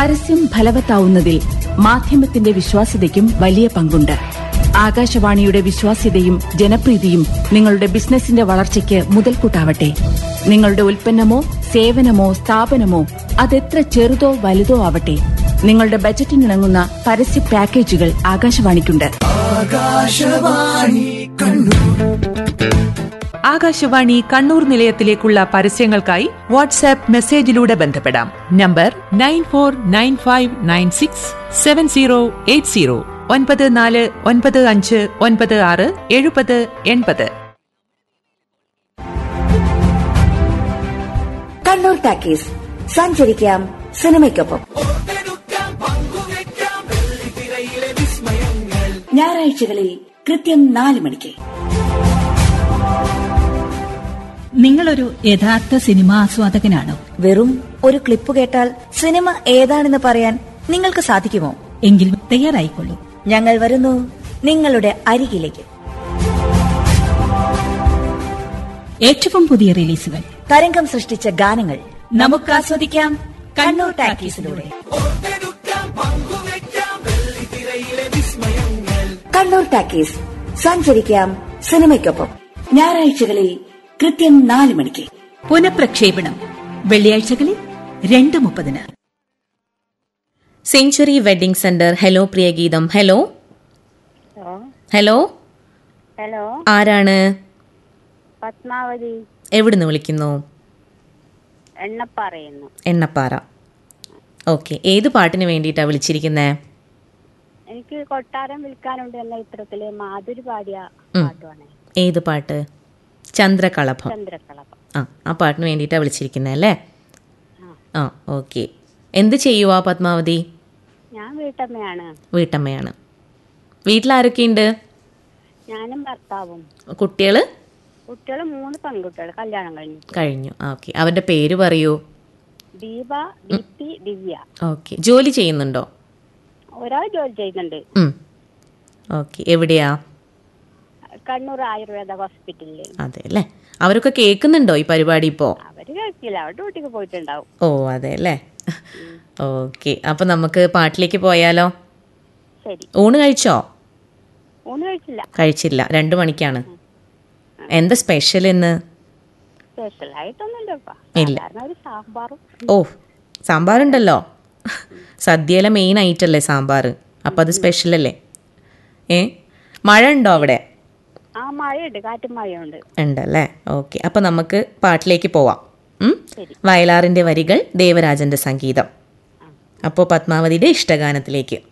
പരസ്യം ഫലവത്താവുന്നതിൽ മാധ്യമത്തിന്റെ വിശ്വാസ്യതയ്ക്കും വലിയ പങ്കുണ്ട് ആകാശവാണിയുടെ വിശ്വാസ്യതയും ജനപ്രീതിയും നിങ്ങളുടെ ബിസിനസിന്റെ വളർച്ചയ്ക്ക് മുതൽക്കൂട്ടാവട്ടെ നിങ്ങളുടെ ഉൽപ്പന്നമോ സേവനമോ സ്ഥാപനമോ അതെത്ര ചെറുതോ വലുതോ ആവട്ടെ നിങ്ങളുടെ ബജറ്റിനിണങ്ങുന്ന പരസ്യ പാക്കേജുകൾ ആകാശവാണിക്കുണ്ട് ആകാശവാണി കണ്ണൂർ നിലയത്തിലേക്കുള്ള പരസ്യങ്ങൾക്കായി വാട്സാപ്പ് മെസ്സേജിലൂടെ ബന്ധപ്പെടാം നമ്പർ nine four nine five nine six seven zero eight zero ഒൻപത് നാല് ഒൻപത് അഞ്ച് ഒൻപത് ആറ് എഴുപത് എൺപത് കണ്ണൂർ ടാക്കീസ് സഞ്ചരിക്കാം സിനിമയ്ക്കൊപ്പം ഞായറാഴ്ചകളിൽ കൃത്യം നാല് മണിക്ക് നിങ്ങളൊരു യഥാർത്ഥ സിനിമാ ആസ്വാദകനാണോ വെറും ഒരു ക്ലിപ്പ് കേട്ടാൽ സിനിമ ഏതാണെന്ന് പറയാൻ നിങ്ങൾക്ക് സാധിക്കുമോ എങ്കിൽ തയ്യാറായിക്കൊള്ളൂ ഞങ്ങൾ വരുന്നു നിങ്ങളുടെ അരികിലേക്ക് ഏറ്റവും പുതിയ റിലീസുകൾ തരംഗം സൃഷ്ടിച്ച ഗാനങ്ങൾ നമുക്ക് ആസ്വദിക്കാം കണ്ണൂർ ടാക്കീസിലൂടെ കണ്ണൂർ ടാക്കീസ് സഞ്ചരിക്കാം സിനിമയ്ക്കൊപ്പം ഞായറാഴ്ചകളിൽ കൃത്യം നാല് മണിക്ക് പുനഃപ്രക്ഷേപണം വെള്ളിയാഴ്ചകളിൽ രണ്ട് മുപ്പതിന് സെഞ്ചുറി വെഡിംഗ് സെന്റർ ഹലോ പ്രിയഗീതം ഹലോ ഹലോ ഹലോ ആരാണ് പത്മാവതി എവിടുന്ന് വിളിക്കുന്നു എണ്ണപ്പാറയുന്നു എണ്ണപ്പാറ ഓക്കെ ഏത് പാട്ടിന് വേണ്ടിയിട്ടാണ് വിളിച്ചിരിക്കുന്നേ എനിക്ക് കൊട്ടാരം വിൽക്കാനുണ്ട് എന്ന ചിത്രത്തില് മാധുരി പാടിയ ഉം. പാട്ടുമാണ് ഏത് പാട്ട് ചന്ദ്രകളഭം ചന്ദ്രകളഭം ആ ആ പാട്ടിന് വേണ്ടിയിട്ടാണ് വിളിച്ചിരിക്കുന്നത് അല്ലേ ആ ഓക്കെ എന്ത് ചെയ്യുവാ പത്മാവതി ഞാൻ വീട്ടമ്മയാണ് വീട്ടമ്മയാണ് വീട്ടിലാരൊക്കെയുണ്ട് ഞാനും ഭർത്താവും കുട്ടികൾ കുട്ടികൾ മൂന്ന് പെൺകുട്ടികൾ കല്യാണം കഴിഞ്ഞു കഴിഞ്ഞു ആ ഓക്കെ അവരുടെ പേര് പറയൂ ദീപ ദീപ്തി ദിവ്യ ഓക്കെ ജോലി ചെയ്യുന്നുണ്ടോ ഒരാൾ ജോലി ചെയ്യുന്നുണ്ട് ഓക്കെ എവിടെയാ കണ്ണൂർ ആയുർവേദ ഹോസ്പിറ്റലില് അതെ അല്ലേ അവരൊക്കെ കേൾക്കുന്നുണ്ടോ ഈ പരിപാടി ഇപ്പോൾ അവര് കേൾക്കില്ല അവർ ഡ്യൂട്ടിക്ക് പോയിട്ടുണ്ടാവും ഓ അതെ അല്ലേ ഓക്കെ അപ്പം നമുക്ക് പാട്ടിലേക്ക് പോയാലോ ശരി ഊണ് കഴിച്ചോ ഊണ് കഴിച്ചില്ല കഴിച്ചില്ല രണ്ട് മണിക്കാണ് എന്താ സ്പെഷ്യൽ ഇന്ന് സ്പെഷ്യൽ ആയിട്ടൊന്നുമില്ലപ്പാ ഇല്ല. സാധാരണ ഒരു സാമ്പാറും ഓ സാമ്പാറുണ്ടല്ലോ സദ്യയിലെ മെയിൻ ഐറ്റം അല്ലേ സാമ്പാർ അപ്പം അത് സ്പെഷ്യൽ അല്ലേ ഏ മഴ ഉണ്ടോ അവിടെ ആ മഴയുണ്ട് കാറ്റും മഴയുണ്ട് ഉണ്ടല്ലേ ഓക്കെ അപ്പം നമുക്ക് പാട്ടിലേക്ക് പോവാം ഉം? ശരി. വയലാറിൻ്റെ വരികൾ ദേവരാജൻ്റെ സംഗീതം അപ്പോൾ പത്മാവതിയുടെ ഇഷ്ടഗാനത്തിലേക്ക്